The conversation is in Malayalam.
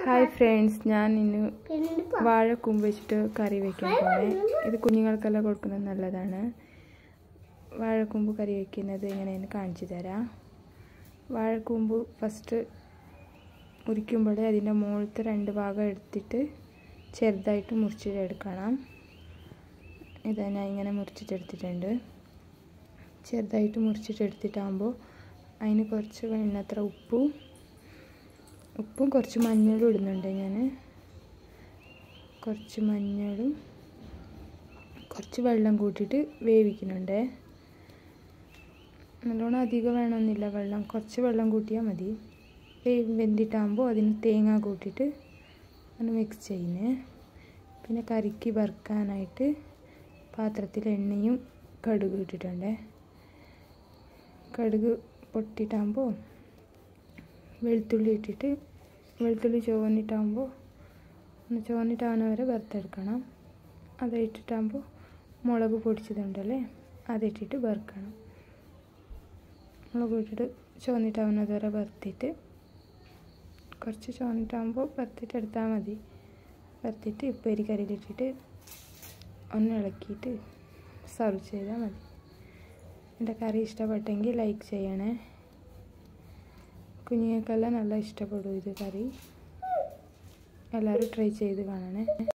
ഹായ് ഫ്രണ്ട്സ് ഞാൻ ഇന്ന് വാഴക്കൂമ്പ് വെച്ചിട്ട് കറി വെക്കാൻ പോണേ ഇത് കുഞ്ഞുങ്ങൾക്കെല്ലാം കൊടുക്കുന്നത് നല്ലതാണ് വാഴക്കൂമ്പ് കറി വെക്കുന്നത് എങ്ങനെയെന്ന് കാണിച്ചു തരാം വാഴക്കൂമ്പ് ഫസ്റ്റ് മുറിക്കുമ്പോഴേ അതിൻ്റെ മുകളിലത്തെ രണ്ട് ഭാഗം എടുത്തിട്ട് ചെറുതായിട്ട് മുറിച്ചിട്ടെടുക്കണം ഇത് ഞാൻ ഇങ്ങനെ മുറിച്ചിട്ടെടുത്തിട്ടുണ്ട് ചെറുതായിട്ട് മുറിച്ചിട്ടെടുത്തിട്ടാകുമ്പോൾ അതിന് കുറച്ച് വേണ്ടത്ര ഉപ്പും ഉപ്പും കുറച്ച് മഞ്ഞളും ഇടുന്നുണ്ട് ഞാൻ കുറച്ച് മഞ്ഞളും കുറച്ച് വെള്ളം കൂട്ടിയിട്ട് വേവിക്കുന്നുണ്ട് നല്ലോണം അധികം വേണമെന്നില്ല വെള്ളം കുറച്ച് വെള്ളം കൂട്ടിയാൽ മതി വെന്തിട്ടാകുമ്പോൾ അതിന് തേങ്ങ കൂട്ടിയിട്ട് അങ്ങനെ മിക്സ് ചെയ്യുന്നത് പിന്നെ കറിക്ക് വറുക്കാനായിട്ട് പാത്രത്തിൽ എണ്ണയും കടുക് ഇട്ടിട്ടുണ്ട് കടുക് പൊട്ടിയിട്ടാകുമ്പോൾ വെളുത്തുള്ളി ഇട്ടിട്ട് വെളുത്തുള്ളി ചുവന്നിട്ടാകുമ്പോൾ ഒന്ന് ചുവന്നിട്ടാവുന്ന വരെ വറുത്തെടുക്കണം അത് ഇട്ടിട്ടാകുമ്പോൾ മുളക് പൊടിച്ചതുണ്ടല്ലേ അതിട്ടിട്ട് വറുക്കണം മുളക് ഇട്ടിട്ട് ചുവന്നിട്ടാവുന്നത് വരെ വറുത്തിട്ട് കുറച്ച് ചുവന്നിട്ടാകുമ്പോൾ വറുത്തിട്ട് എടുത്താൽ മതി വറുത്തിട്ട് ഉപ്പേരി കറിയിലിട്ടിട്ട് ഒന്ന് ഇളക്കിയിട്ട് സർവ് ചെയ്താൽ മതി എൻ്റെ കറി ഇഷ്ടപ്പെട്ടെങ്കിൽ ലൈക്ക് ചെയ്യണേ കുഞ്ഞുങ്ങൾക്കെല്ലാം നല്ല ഇഷ്ടപ്പെടും ഇത് കറി എല്ലാവരും ട്രൈ ചെയ്ത് കാണണേ